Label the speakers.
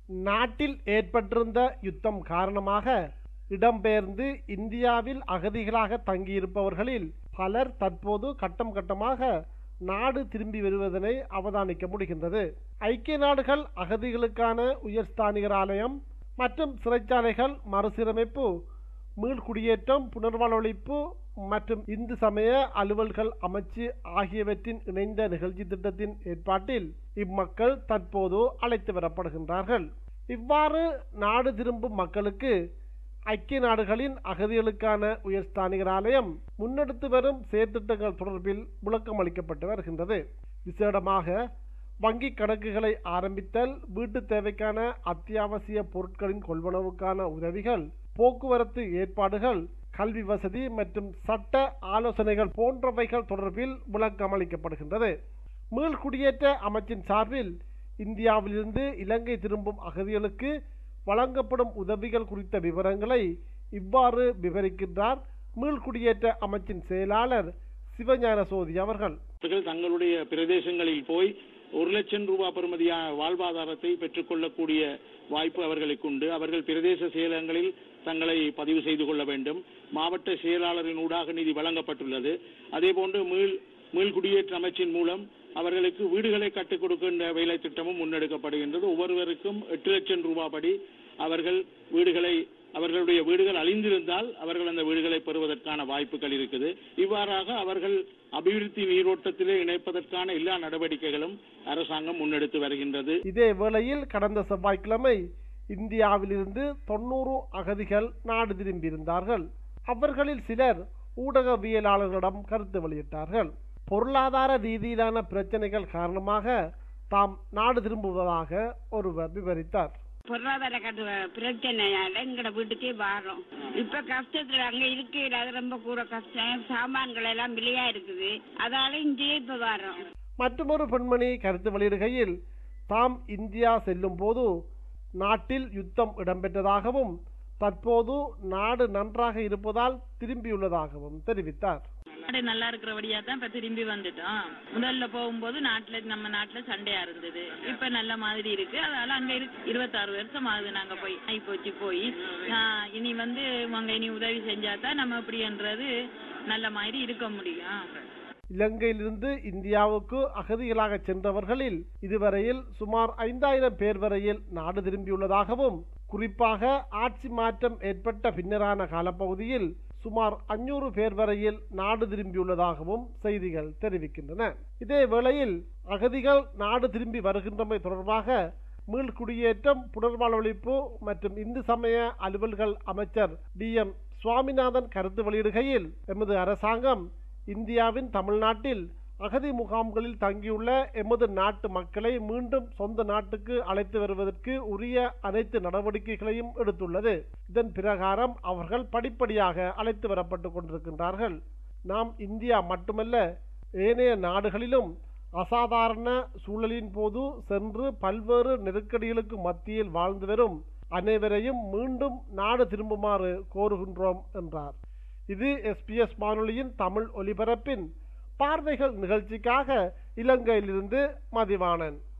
Speaker 1: நாட்டில் ஏற்பட்டிருந்த யுத்தம் காரணமாக இடம்பெயர்ந்து இந்தியாவில் அகதிகளாக தங்கியிருப்பவர்களில் பலர் தற்போது கட்டம் கட்டமாக நாடு திரும்பி வருவதனை அவதானிக்க முடிகின்றது ஐக்கிய நாடுகள் அகதிகளுக்கான உயர்ஸ்தானிகர் ஆலயம் மற்றும் சிறைச்சாலைகள் மறுசீரமைப்பு மீள்குடியேற்றம் புனர்வாழ்வளிப்பு மற்றும் இந்து சமய அலுவல்கள் அமைச்சு ஆகியவற்றின் இணைந்த நிகழ்ச்சி திட்டத்தின் ஏற்பாட்டில் இம்மக்கள் தற்போது அழைத்து வரப்படுகின்றார்கள் இவ்வாறு நாடு திரும்பும் மக்களுக்கு ஐக்கிய நாடுகளின் அகதிகளுக்கான உயர்ஸ்தானிகர் ஆலயம் முன்னெடுத்து வரும் செயற்திட்டங்கள் தொடர்பில் விளக்கம் அளிக்கப்பட்டு வருகின்றது விசேடமாக வங்கி கணக்குகளை ஆரம்பித்தல் வீட்டு தேவைக்கான அத்தியாவசிய பொருட்களின் கொள்வனவுக்கான உதவிகள் போக்குவரத்து ஏற்பாடுகள் கல்வி வசதி மற்றும் சட்ட ஆலோசனைகள் போன்றவைகள் தொடர்பில் விளக்கம் அளிக்கப்படுகின்றது மீள்குடியேற்ற அமைச்சின் சார்பில் இந்தியாவிலிருந்து இலங்கை திரும்பும் அகதிகளுக்கு வழங்கப்படும் உதவிகள் குறித்த விவரங்களை இவ்வாறு விவரிக்கின்றார் மீள்குடியேற்ற அமைச்சின் செயலாளர் சிவஞான சோதி அவர்கள்
Speaker 2: அவர்கள் தங்களுடைய பிரதேசங்களில் போய் ஒரு லட்சம் ரூபாய் பெறுமதியான வாழ்வாதாரத்தை பெற்றுக்கொள்ளக்கூடிய வாய்ப்பு அவர்களுக்கு உண்டு அவர்கள் பிரதேச செயலகங்களில் தங்களை பதிவு செய்து கொள்ள வேண்டும் மாவட்ட செயலாளரின் ஊடாக நிதி வழங்கப்பட்டுள்ளது அதேபோன்று மீள் மீள்குடியேற்ற அமைச்சின் மூலம் அவர்களுக்கு வீடுகளை கட்டுக் கொடுக்கின்ற வேலை திட்டமும் முன்னெடுக்கப்படுகின்றது ஒவ்வொருவருக்கும் எட்டு லட்சம் ரூபாய் படி அவர்கள் வீடுகளை அவர்களுடைய வீடுகள் அழிந்திருந்தால் அவர்கள் அந்த வீடுகளை பெறுவதற்கான வாய்ப்புகள் இருக்குது இவ்வாறாக அவர்கள் அபிவிருத்தி நீரோட்டத்திலே இணைப்பதற்கான எல்லா நடவடிக்கைகளும் அரசாங்கம் முன்னெடுத்து வருகின்றது
Speaker 1: இதே வேளையில் கடந்த செவ்வாய்க்கிழமை இந்தியாவிலிருந்து தொன்னூறு அகதிகள் நாடு திரும்பியிருந்தார்கள் அவர்களில் சிலர் ஊடகவியலாளர்களிடம் கருத்து வெளியிட்டார்கள் பொருளாதார ரீதியிலான பிரச்சனைகள் காரணமாக தாம் நாடு திரும்புவதாக ஒருவர் விவரித்தார்
Speaker 3: பொருளாதார கட்டு பிரச்சனையால எங்கட வீட்டுக்கே வாரோம் இப்ப கஷ்டத்துல அங்க இருக்கையில அது ரொம்ப கூட கஷ்டம் சாமான்கள் எல்லாம் விலையா இருக்குது அதால இங்கேயே இப்ப வாரோம்
Speaker 1: மற்றொரு பெண்மணி கருத்து வெளியிடுகையில் தாம் இந்தியா செல்லும் போது நாட்டில் யுத்தம் இடம்பெற்றதாகவும் தற்போது நாடு நன்றாக இருப்பதால் திரும்பியுள்ளதாகவும் தெரிவித்தார்
Speaker 4: நாடு நல்லா இருக்கிறபடியா தான் இப்ப திரும்பி வந்துட்டோம் முதல்ல போகும்போது நாட்டுல நம்ம நாட்டுல சண்டையா இருந்தது இப்ப நல்ல மாதிரி இருக்கு அதனால அங்க இரு இருபத்தாறு வருஷம் ஆகுது நாங்க போய் ஆகி போச்சு போய் ஆஹ் இனி வந்து அவங்க இனி உதவி செஞ்சாதான் நம்ம இப்படின்றது நல்ல மாதிரி இருக்க முடியும்
Speaker 1: இலங்கையிலிருந்து இந்தியாவுக்கு அகதிகளாக சென்றவர்களில் இதுவரையில் சுமார் ஐந்தாயிரம் பேர் வரையில் நாடு திரும்பியுள்ளதாகவும் குறிப்பாக ஆட்சி மாற்றம் ஏற்பட்ட பின்னரான காலப்பகுதியில் சுமார் அஞ்சூறு பேர் வரையில் நாடு திரும்பியுள்ளதாகவும் செய்திகள் தெரிவிக்கின்றன இதே வேளையில் அகதிகள் நாடு திரும்பி வருகின்றமை தொடர்பாக மீள்குடியேற்றம் புனர்வாழ்வளிப்பு மற்றும் இந்து சமய அலுவல்கள் அமைச்சர் டி எம் சுவாமிநாதன் கருத்து வெளியிடுகையில் எமது அரசாங்கம் இந்தியாவின் தமிழ்நாட்டில் அகதி முகாம்களில் தங்கியுள்ள எமது நாட்டு மக்களை மீண்டும் சொந்த நாட்டுக்கு அழைத்து வருவதற்கு உரிய அனைத்து நடவடிக்கைகளையும் எடுத்துள்ளது இதன் பிரகாரம் அவர்கள் படிப்படியாக அழைத்து வரப்பட்டு கொண்டிருக்கின்றார்கள் நாம் இந்தியா மட்டுமல்ல ஏனைய நாடுகளிலும் அசாதாரண சூழலின் போது சென்று பல்வேறு நெருக்கடிகளுக்கு மத்தியில் வாழ்ந்து வரும் அனைவரையும் மீண்டும் நாடு திரும்புமாறு கோருகின்றோம் என்றார் இது எஸ்பிஎஸ் வானொலியின் தமிழ் ஒலிபரப்பின் பார்வைகள் நிகழ்ச்சிக்காக இலங்கையிலிருந்து மதிவாணன்